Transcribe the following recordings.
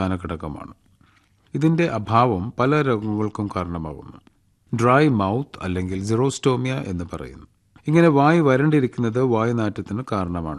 പ്രധാന ഘടകമാണ് ഇതിന്റെ അഭാവം പല രോഗങ്ങൾക്കും കാരണമാകുന്നു ഡ്രൈ മൗത്ത് അല്ലെങ്കിൽ സിറോസ്റ്റോമിയ എന്ന് പറയുന്നു ഇങ്ങനെ വായു വരണ്ടിരിക്കുന്നത് വായുനാറ്റത്തിന് കാരണമാണ്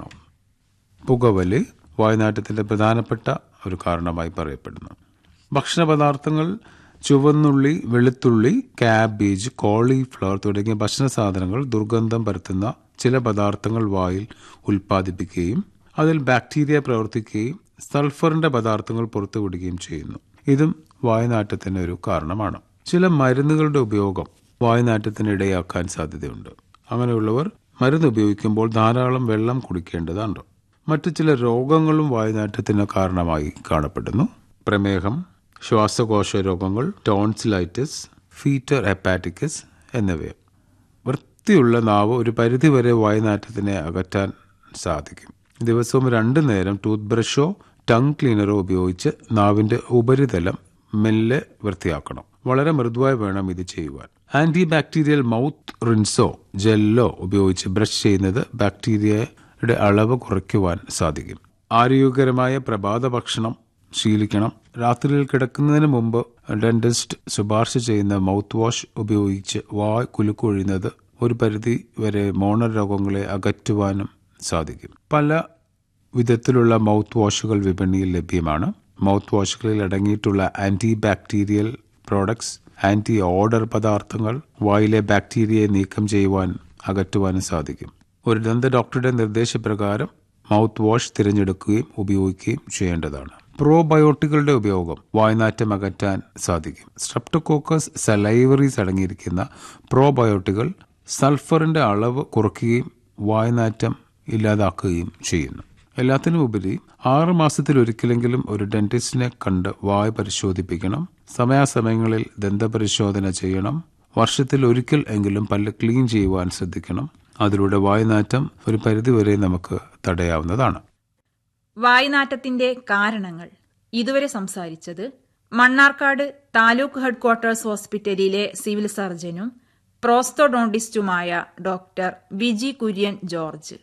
പുകവലി വായുനാറ്റത്തിന്റെ പ്രധാനപ്പെട്ട ഒരു കാരണമായി പറയപ്പെടുന്നു ഭക്ഷണ പദാർത്ഥങ്ങൾ ചുവന്നുള്ളി വെളുത്തുള്ളി കാബേജ് കോളിഫ്ലവർ തുടങ്ങിയ ഭക്ഷണ സാധനങ്ങൾ ദുർഗന്ധം പരത്തുന്ന ചില പദാർത്ഥങ്ങൾ വായിൽ ഉൽപ്പാദിപ്പിക്കുകയും അതിൽ ബാക്ടീരിയ പ്രവർത്തിക്കുകയും സൾഫറിന്റെ പദാർത്ഥങ്ങൾ പുറത്തുവിടുകയും ചെയ്യുന്നു ഇതും വായുനാറ്റത്തിന് ഒരു കാരണമാണ് ചില മരുന്നുകളുടെ ഉപയോഗം വായുനാറ്റത്തിന് ഇടയാക്കാൻ സാധ്യതയുണ്ട് അങ്ങനെയുള്ളവർ മരുന്ന് ഉപയോഗിക്കുമ്പോൾ ധാരാളം വെള്ളം കുടിക്കേണ്ടതുണ്ട് മറ്റു ചില രോഗങ്ങളും വായുനാറ്റത്തിന് കാരണമായി കാണപ്പെടുന്നു പ്രമേഹം ശ്വാസകോശ രോഗങ്ങൾ ടോൺസിലൈറ്റിസ് ഫീറ്റർ ഹെപ്പാറ്റിക്കസ് എന്നിവ വൃത്തിയുള്ള നാവ് ഒരു പരിധിവരെ വായുനാറ്റത്തിനെ അകറ്റാൻ സാധിക്കും ദിവസവും രണ്ടു നേരം ടൂത്ത് ബ്രഷോ ടങ് ക്ലീനറോ ഉപയോഗിച്ച് നാവിന്റെ ഉപരിതലം മെല്ലെ വൃത്തിയാക്കണം വളരെ മൃദുവായി വേണം ഇത് ചെയ്യുവാൻ ആന്റി ബാക്ടീരിയൽ മൗത്ത് റിൻസോ ജെല്ലോ ഉപയോഗിച്ച് ബ്രഷ് ചെയ്യുന്നത് ബാക്ടീരിയയുടെ അളവ് കുറയ്ക്കുവാൻ സാധിക്കും ആരോഗ്യകരമായ പ്രഭാത ഭക്ഷണം ശീലിക്കണം രാത്രിയിൽ കിടക്കുന്നതിന് മുമ്പ് ഡെന്റിസ്റ്റ് ശുപാർശ ചെയ്യുന്ന മൗത്ത് വാഷ് ഉപയോഗിച്ച് വായ് കുലുക്കൊഴിയുന്നത് ഒരു പരിധി വരെ മോണ രോഗങ്ങളെ അകറ്റുവാനും സാധിക്കും പല വിധത്തിലുള്ള മൗത്ത് വാഷുകൾ വിപണിയിൽ ലഭ്യമാണ് മൗത്ത് വാഷുകളിൽ അടങ്ങിയിട്ടുള്ള anti bacterial products anti odour പദാർത്ഥങ്ങൾ വായിലെ ബാക്ടീരിയയെ നീക്കം ചെയ്യുവാൻ അകറ്റുവാനും സാധിക്കും ഒരു ദന്ത ഡോക്ടറുടെ നിർദ്ദേശപ്രകാരം മൗത്ത് വാഷ് തിരഞ്ഞെടുക്കുകയും ഉപയോഗിക്കുകയും ചെയ്യേണ്ടതാണ് പ്രോബയോട്ടിക്കുകളുടെ ഉപയോഗം വായ്നാറ്റം അകറ്റാൻ സാധിക്കും സ്ട്രെപ്റ്റോകോക്കസ് സലൈവറീസ് അടങ്ങിയിരിക്കുന്ന പ്രോബയോട്ടികൾ സൾഫറിന്റെ അളവ് കുറയ്ക്കുകയും വായ്നാറ്റം ഇല്ലാതാക്കുകയും ചെയ്യുന്നു എല്ലാത്തിനും ഉപരി ആറ് മാസത്തിൽ ഒരിക്കലെങ്കിലും ഒരു ഡെന്റിസ്റ്റിനെ കണ്ട് വായ് പരിശോധിപ്പിക്കണം സമയാസമയങ്ങളിൽ ദന്തപരിശോധന ചെയ്യണം വർഷത്തിൽ ഒരിക്കൽ എങ്കിലും പല്ല് ക്ലീൻ ചെയ്യുവാൻ ശ്രദ്ധിക്കണം അതിലൂടെ വായുനാറ്റം ഒരു പരിധിവരെ നമുക്ക് തടയാവുന്നതാണ് വായുനാറ്റത്തിന്റെ കാരണങ്ങൾ ഇതുവരെ സംസാരിച്ചത് മണ്ണാർക്കാട് താലൂക്ക് ഹെഡ്ക്വാർട്ടേഴ്സ് ഹോസ്പിറ്റലിലെ സിവിൽ സർജനും പ്രോസ്തോഡോണ്ടിസ്റ്റുമായ doctor Viji Kurian George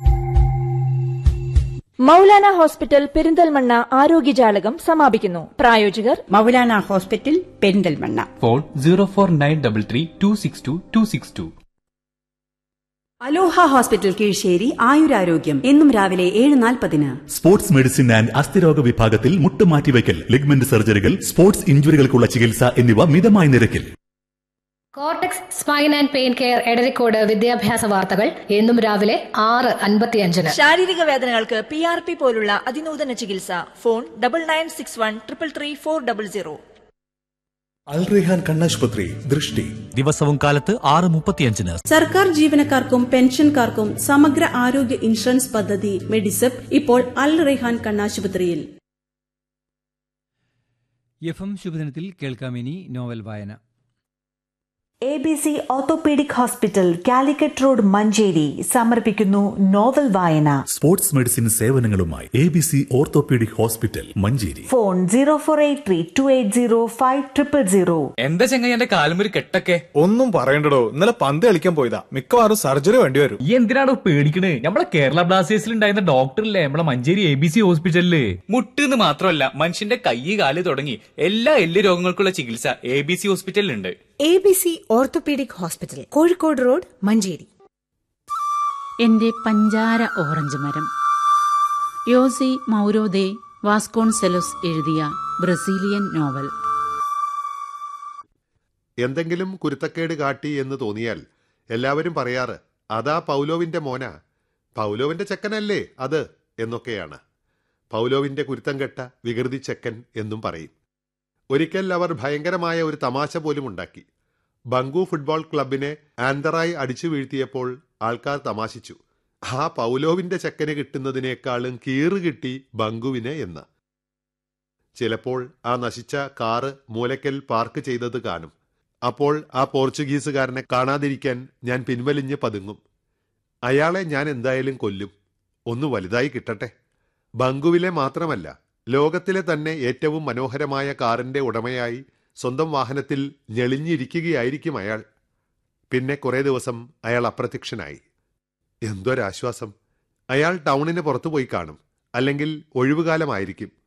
Moulana hospital Perinthalmanna Arogyajalakam സമാപിക്കുന്നു പ്രായോജകർ Moulana hospital Perinthalmanna phone zero four nine double three two six two two six two Aloha hospital Kizhissery ആയുരാരോഗ്യം എന്നും രാവിലെ ഏഴ് നാൽപ്പതിന് സ്പോർട്സ് മെഡിസിൻ ആൻഡ് അസ്ഥിരോഗ വിഭാഗത്തിൽ മുട്ടുമാറ്റിവയ്ക്കൽ ലിഗ്മെന്റ് സർജറികൾ സ്പോർട്സ് ഇഞ്ചുറികൾക്കുള്ള ചികിത്സ എന്നിവ മിതമായ നിരക്കിൽ cortex spine and pain care Edarikode വിദ്യാഭ്യാസ വാർത്തകൾ എന്നും രാവിലെ ആറ് അൻപത്തിയഞ്ചിന് ശാരീരിക വേദനകൾക്ക് പി ആർ പി പോലുള്ള അതിനൂതന ചികിത്സ phone double nine six one triple three four double zero Al Rehan കണ്ണാശുപത്രി ദൃഷ്ടി ദിവസവും കാലത്ത് ആറ് മുപ്പത്തിയഞ്ചിന് സർക്കാർ ജീവനക്കാർക്കും പെൻഷൻകാർക്കും സമഗ്ര ആരോഗ്യ ഇൻഷുറൻസ് പദ്ധതി മെഡിസെപ്പ് ഇപ്പോൾ അൽ റെഹാൻ കണ്ണാശുപത്രിയിൽ എഫ് എം ശുഭദിനത്തിൽ കേൾക്കാമിനി നോവൽ വായന A B C orthopaedic hospital Calicut road Manjeri സമർപ്പിക്കുന്നു നോവൽ വായന സ്പോർട്സ് മെഡിസിൻ സേവനങ്ങളുമായി A B C orthopaedic hospital Manjeri phone zero four eight three two eight zero five triple zero എന്താ ചെങ്ങായി എന്റെ കാലുമൊരു കെട്ടൊക്കെ ഒന്നും പറയണ്ടടോ ഇന്നലെ പന്ത് കളിക്കാൻ പോയതാ മിക്കവാറും സർജറി വേണ്ടി വരും ഈ എന്തിനാണോ പേടിക്കണേ നമ്മളെ കേരള ബ്ലാസ്റ്റേഴ്സിൽ ഉണ്ടായിരുന്ന ഡോക്ടറില്ലേ നമ്മളെ മഞ്ചേരി എ ബി സി ഹോസ്പിറ്റലില് മുട്ടെന്ന് മാത്രമല്ല മനുഷ്യന്റെ കൈ കാല് തുടങ്ങി എല്ലാ എല്ല് രോഗങ്ങൾക്കുള്ള ചികിത്സ എ ബി സി ഹോസ്പിറ്റലിലുണ്ട് A B C orthopaedic hospital Kozhikode road Manjeri എന്റെ പഞ്ചാര ഓറഞ്ച് മരം യോസി മൗരോദേ വാസ്കോൺസെലോസ് എഴുതിയ ബ്രസീലിയൻ നോവൽ എന്തെങ്കിലും കുരുത്തക്കേട് കാട്ടി എന്ന് തോന്നിയാൽ എല്ലാവരും പറയാറ് അതാ പൗലോവിന്റെ മോന പൗലോവിന്റെ ചെക്കനല്ലേ അത് എന്നൊക്കെയാണ് പൗലോവിന്റെ കുരുത്തം കെട്ട വികൃതി ചെക്കൻ എന്നും പറയും ഒരിക്കൽ അവർ ഭയങ്കരമായ ഒരു തമാശ പോലും ഉണ്ടാക്കി ബംഗു ഫുട്ബോൾ ക്ലബിനെ ആന്തറായി അടിച്ചു വീഴ്ത്തിയപ്പോൾ ആൾക്കാർ തമാശിച്ചു ആ പൗലോവിന്റെ ചെക്കന് കിട്ടുന്നതിനേക്കാളും കീറ് കിട്ടി ബംഗുവിന് എന്ന് ചിലപ്പോൾ ആ നശിച്ച കാറ് മൂലക്കൽ പാർക്ക് ചെയ്തത് കാണും അപ്പോൾ ആ പോർച്ചുഗീസുകാരനെ കാണാതിരിക്കാൻ ഞാൻ പിൻവലിഞ്ഞ് പതുങ്ങും അയാളെ ഞാൻ എന്തായാലും കൊല്ലും ഒന്ന് വലുതായി കിട്ടട്ടെ ബംഗുവിലെ മാത്രമല്ല ലോകത്തിലെ തന്നെ ഏറ്റവും മനോഹരമായ കാറിന്റെ ഉടമയായി സ്വന്തം വാഹനത്തിൽ ഞെളിഞ്ഞിരിക്കുകയായിരിക്കും അയാൾ പിന്നെ കുറേ ദിവസം അയാൾ അപ്രത്യക്ഷനായി എന്തൊരാശ്വാസം അയാൾ ടൗണിന് പുറത്തു പോയി കാണും അല്ലെങ്കിൽ ഒഴിവുകാലമായിരിക്കും